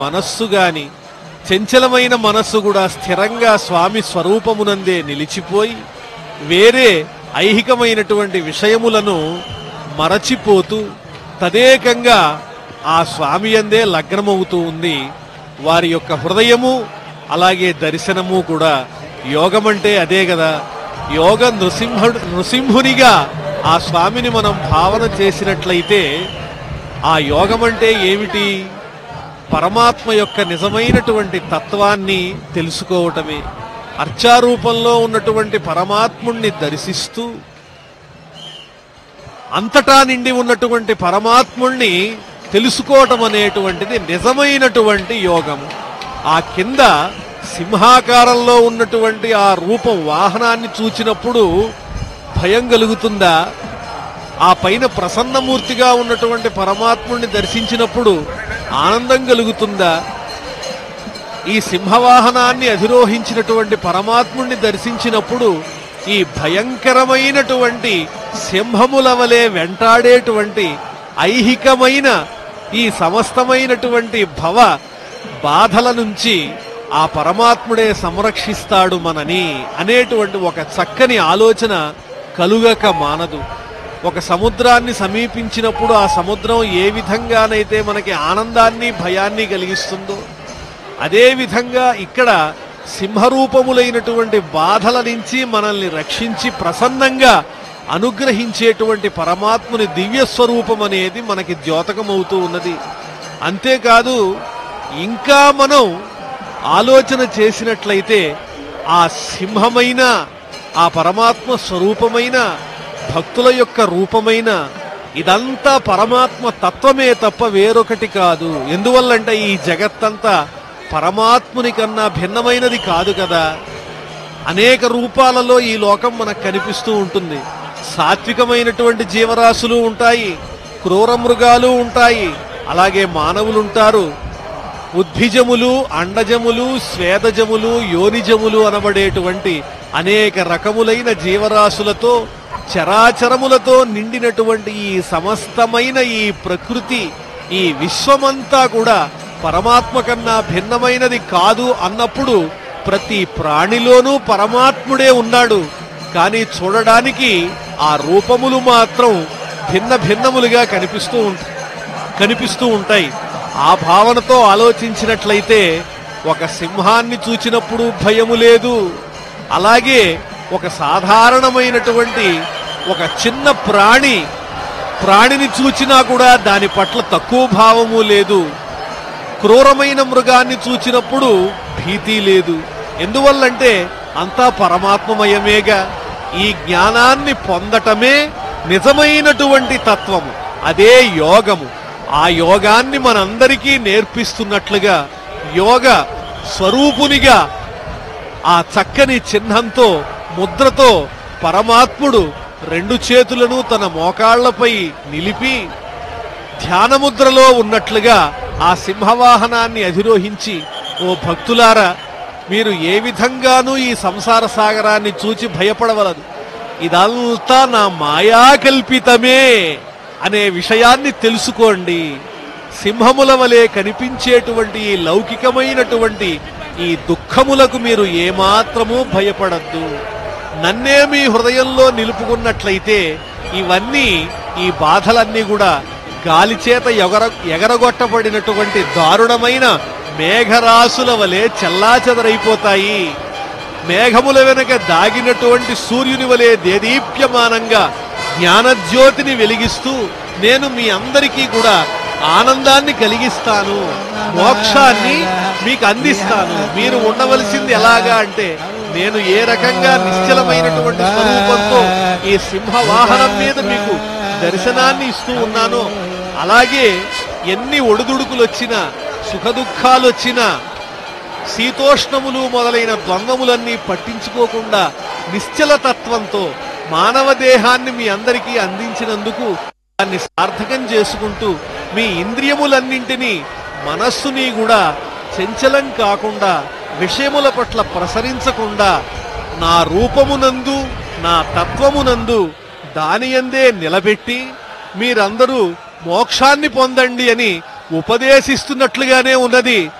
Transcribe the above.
మనస్సు గాని చంచలమైన మనస్సు కూడా స్థిరంగా స్వామి స్వరూపమునందే నిలిచిపోయి వేరే ఐహికమైనటువంటి విషయములను మరచిపోతూ తదేకంగా ఆ స్వామి అందే లగ్నమవుతూ ఉంది వారి యొక్క హృదయము అలాగే దర్శనము కూడా యోగం అంటే అదే కదా యోగ నృసింహుడు నృసింహునిగా ఆ స్వామిని మనం భావన చేసినట్లయితే ఆ యోగం అంటే ఏమిటి పరమాత్మ యొక్క నిజమైనటువంటి తత్వాన్ని తెలుసుకోవటమే అర్చారూపంలో ఉన్నటువంటి పరమాత్ముణ్ణి దర్శిస్తూ అంతటా నిండి ఉన్నటువంటి పరమాత్ముణ్ణి తెలుసుకోవటం అనేటువంటిది నిజమైనటువంటి యోగము ఆ కింద సింహాకారంలో ఉన్నటువంటి ఆ రూపం వాహనాన్ని చూచినప్పుడు భయం కలుగుతుందా ఆ పైన ప్రసన్నమూర్తిగా ఉన్నటువంటి పరమాత్ముణ్ణి దర్శించినప్పుడు ఆనందం కలుగుతుందా ఈ సింహవాహనాన్ని అధిరోహించినటువంటి పరమాత్ముణ్ణి దర్శించినప్పుడు ఈ భయంకరమైనటువంటి సింహముల వలె వెంటాడేటువంటి ఐహికమైన ఈ సమస్తమైనటువంటి భవ బాధల నుంచి ఆ పరమాత్ముడే సంరక్షిస్తాడు మనని అనేటువంటి ఒక చక్కని ఆలోచన కలుగక మానదు ఒక సముద్రాన్ని సమీపించినప్పుడు ఆ సముద్రం ఏ విధంగానైతే మనకి ఆనందాన్ని భయాన్ని కలిగిస్తుందో అదే విధంగా ఇక్కడ సింహరూపములైనటువంటి బాధల నుంచి మనల్ని రక్షించి ప్రసన్నంగా అనుగ్రహించేటువంటి పరమాత్ముని దివ్య స్వరూపం అనేది మనకి ద్యోతకమవుతూ ఉన్నది అంతేకాదు ఇంకా మనం ఆలోచన చేసినట్లయితే ఆ సింహమైన ఆ పరమాత్మ స్వరూపమైన భక్తుల యొక్క రూపమైన ఇదంతా పరమాత్మ తత్వమే తప్ప వేరొకటి కాదు ఎందువల్లంటే ఈ జగత్తంతా పరమాత్ముని కన్నా భిన్నమైనది కాదు కదా అనేక రూపాలలో ఈ లోకం మనకు కనిపిస్తూ ఉంటుంది సాత్వికమైనటువంటి జీవరాశులు ఉంటాయి క్రూర మృగాలు ఉంటాయి అలాగే మానవులు ఉంటారు ఉద్భిజములు అండజములు స్వేదజములు యోనిజములు అనబడేటువంటి అనేక రకములైన జీవరాశులతో చరాచరములతో నిండినటువంటి ఈ సమస్తమైన ఈ ప్రకృతి ఈ విశ్వమంతా కూడా పరమాత్మ కన్నా భిన్నమైనది కాదు అన్నప్పుడు ప్రతి ప్రాణిలోనూ పరమాత్ముడే ఉన్నాడు కానీ చూడడానికి ఆ రూపములు మాత్రం భిన్న భిన్నములుగా కనిపిస్తూ ఉంటాయి కనిపిస్తూ ఉంటాయి ఆ భావనతో ఆలోచించినట్లయితే ఒక సింహాన్ని చూచినప్పుడు భయము లేదు అలాగే ఒక సాధారణమైనటువంటి ఒక చిన్న ప్రాణి ప్రాణిని చూచినా కూడా దాని పట్ల తక్కువ భావము లేదు క్రూరమైన మృగాన్ని చూచినప్పుడు భీతి లేదు ఎందువల్లంటే అంతా పరమాత్మమయమేగా ఈ జ్ఞానాన్ని పొందటమే నిజమైనటువంటి తత్వము అదే యోగము ఆ యోగాన్ని మనందరికీ నేర్పిస్తున్నట్లుగా యోగ స్వరూపునిగా ఆ చక్కని చిహ్నంతో ముద్రతో పరమాత్ముడు రెండు చేతులను తన మోకాళ్లపై నిలిపి ధ్యానముద్రలో ఉన్నట్లుగా ఆ సింహవాహనాన్ని అధిరోహించి ఓ భక్తులారా మీరు ఏ విధంగానూ ఈ సంసార సాగరాన్ని చూచి భయపడవలదు ఇదంతా నా మాయా కల్పితమే అనే విషయాన్ని తెలుసుకోండి సింహముల వలె కనిపించేటువంటి ఈ లౌకికమైనటువంటి ఈ దుఃఖములకు మీరు ఏమాత్రమూ భయపడద్దు నన్నే మీ హృదయంలో నిలుపుకున్నట్లయితే ఇవన్నీ ఈ బాధలన్నీ కూడా గాలి చేత ఎగర ఎగరగొట్టబడినటువంటి దారుణమైన మేఘరాశుల వలె చెల్లాచెదరైపోతాయి మేఘముల వెనక దాగినటువంటి సూర్యుని వలె దేదీప్యమానంగా జ్ఞానజ్యోతిని వెలిగిస్తూ నేను మీ అందరికీ కూడా ఆనందాన్ని కలిగిస్తాను మోక్షాన్ని మీకు అందిస్తాను మీరు ఉండవలసింది ఎలాగా అంటే నేను ఏ రకంగా నిశ్చలమైనటువంటి స్వరూపంతో ఈ సింహ వాహనం మీద మీకు దర్శనాన్ని ఇస్తూ ఉన్నానో అలాగే ఎన్ని ఒడిదుడుకులు వచ్చినా సుఖ దుఃఖాలు వచ్చినా శీతోష్ణములు మొదలైన ద్వంద్వములన్నీ పట్టించుకోకుండా నిశ్చల తత్వంతో మానవ దేహాన్ని మీ అందరికీ అందించినందుకు దాన్ని సార్థకం చేసుకుంటూ మీ ఇంద్రియములన్నింటినీ మనస్సుని కూడా చంచలం కాకుండా విషయముల పట్ల ప్రసరించకుండా నా రూపమునందు నా తత్వమునందు దానియందే నిలబెట్టి మీరందరూ మోక్షాన్ని పొందండి అని ఉపదేశిస్తున్నట్లుగానే ఉన్నది